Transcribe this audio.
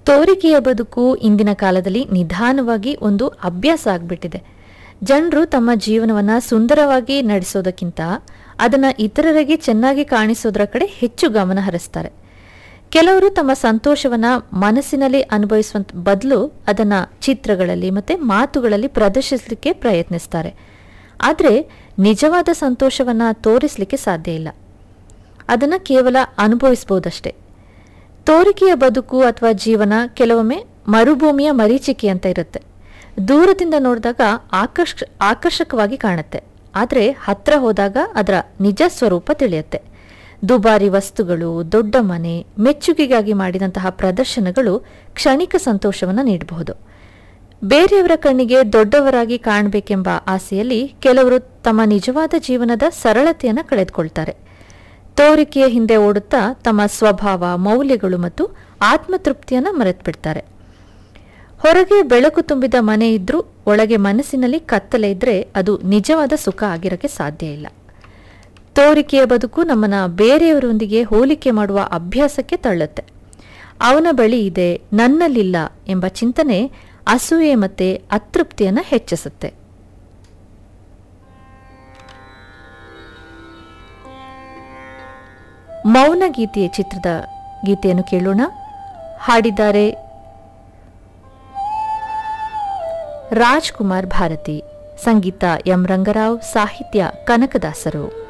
ತೋರಿಕೆಯ ಬದುಕು ಇಂದಿನ ಕಾಲದಲ್ಲಿ ನಿಧಾನವಾಗಿ ಒಂದು ಅಭ್ಯಾಸ ಆಗ್ಬಿಟ್ಟಿದೆ ಜನರು ತಮ್ಮ ಜೀವನವನ್ನ ಸುಂದರವಾಗಿ ನಡೆಸೋದಕ್ಕಿಂತ ಅದನ್ನ ಇತರರಿಗೆ ಚೆನ್ನಾಗಿ ಕಾಣಿಸೋದ್ರ ಕಡೆ ಹೆಚ್ಚು ಗಮನ ಹರಿಸ್ತಾರೆ ಕೆಲವರು ತಮ್ಮ ಸಂತೋಷವನ್ನ ಮನಸ್ಸಿನಲ್ಲಿ ಅನುಭವಿಸುವಂತ ಬದಲು ಅದನ್ನ ಚಿತ್ರಗಳಲ್ಲಿ ಮತ್ತೆ ಮಾತುಗಳಲ್ಲಿ ಪ್ರದರ್ಶಿಸಲಿಕ್ಕೆ ಪ್ರಯತ್ನಿಸ್ತಾರೆ ಆದರೆ ನಿಜವಾದ ಸಂತೋಷವನ್ನ ತೋರಿಸಲಿಕ್ಕೆ ಸಾಧ್ಯ ಇಲ್ಲ ಅದನ್ನ ಕೇವಲ ಅನುಭವಿಸಬಹುದಷ್ಟೇ ತೋರಿಕೆಯ ಬದುಕು ಅಥವಾ ಜೀವನ ಕೆಲವೊಮ್ಮೆ ಮರುಭೂಮಿಯ ಮರೀಚಿಕೆ ಅಂತ ಇರುತ್ತೆ ದೂರದಿಂದ ನೋಡಿದಾಗ ಆಕರ್ಷ ಆಕರ್ಷಕವಾಗಿ ಕಾಣುತ್ತೆ ಆದರೆ ಹತ್ರ ಹೋದಾಗ ಅದರ ನಿಜ ಸ್ವರೂಪ ತಿಳಿಯುತ್ತೆ ದುಬಾರಿ ವಸ್ತುಗಳು ದೊಡ್ಡ ಮನೆ ಮೆಚ್ಚುಗೆಗಾಗಿ ಮಾಡಿದಂತಹ ಪ್ರದರ್ಶನಗಳು ಕ್ಷಣಿಕ ಸಂತೋಷವನ್ನು ನೀಡಬಹುದು ಬೇರೆಯವರ ಕಣ್ಣಿಗೆ ದೊಡ್ಡವರಾಗಿ ಕಾಣಬೇಕೆಂಬ ಆಸೆಯಲ್ಲಿ ಕೆಲವರು ತಮ್ಮ ನಿಜವಾದ ಜೀವನದ ಸರಳತೆಯನ್ನು ಕಳೆದುಕೊಳ್ತಾರೆ ತೋರಿಕೆಯ ಹಿಂದೆ ಓಡುತ್ತಾ ತಮ್ಮ ಸ್ವಭಾವ ಮೌಲ್ಯಗಳು ಮತ್ತು ಆತ್ಮತೃಪ್ತಿಯನ್ನು ಮರೆತುಬಿಡ್ತಾರೆ ಹೊರಗೆ ಬೆಳಕು ತುಂಬಿದ ಮನೆ ಇದ್ರೂ ಒಳಗೆ ಮನಸ್ಸಿನಲ್ಲಿ ಕತ್ತಲೆ ಇದ್ರೆ ಅದು ನಿಜವಾದ ಸುಖ ಆಗಿರಕ್ಕೆ ಸಾಧ್ಯ ಇಲ್ಲ ತೋರಿಕೆಯ ಬದುಕು ನಮ್ಮನ್ನ ಬೇರೆಯವರೊಂದಿಗೆ ಹೋಲಿಕೆ ಮಾಡುವ ಅಭ್ಯಾಸಕ್ಕೆ ತಳ್ಳುತ್ತೆ ಅವನ ಬಳಿ ಇದೆ ನನ್ನಲ್ಲಿಲ್ಲ ಎಂಬ ಚಿಂತನೆ ಅಸೂಯೆ ಮತ್ತೆ ಅತೃಪ್ತಿಯನ್ನ ಹೆಚ್ಚಿಸುತ್ತೆ ಮೌನ ಗೀತೆಯ ಚಿತ್ರದ ಗೀತೆಯನ್ನು ಕೇಳೋಣ ಹಾಡಿದ್ದಾರೆ ರಾಜ್ಕುಮಾರ್ ಭಾರತಿ ಸಂಗೀತ ಎಂ ರಂಗರಾವ್ ಸಾಹಿತ್ಯ ಕನಕದಾಸರು